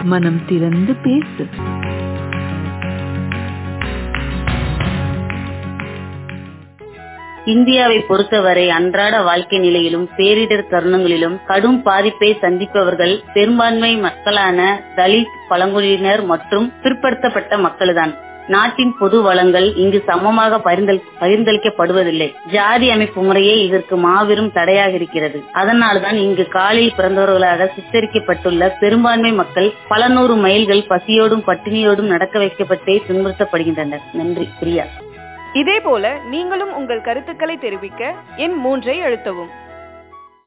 மனம் திறந்து பேசு இந்தியாவை பொறுத்தவரை அன்றாட வாழ்க்கை நிலையிலும் பேரிடர் தருணங்களிலும் கடும் பாதிப்பை சந்திப்பவர்கள் பெரும்பான்மை மக்களான தலித் பழங்குடியினர் மற்றும் பிற்படுத்தப்பட்ட மக்கள்தான் நாட்டின் பொது வளங்கள் இங்கு சமமாக பகிர்ந்தல் பகிர்ந்தளிக்கப்படுவதில்லை ஜாதி அமைப்பு முறையே இதற்கு மாபெரும் தடையாக இருக்கிறது அதனால்தான் இங்கு காலில் பிறந்தவர்களாக சித்தரிக்கப்பட்டுள்ள பெரும்பான்மை மக்கள் பல நூறு மைல்கள் பசியோடும் பட்டினியோடும் நடக்க வைக்கப்பட்டே துன்புறுத்தப்படுகின்றனர் நன்றி பிரியா இதேபோல நீங்களும் உங்கள் கருத்துக்களை தெரிவிக்க எண் மூன்றை அழுத்தவும்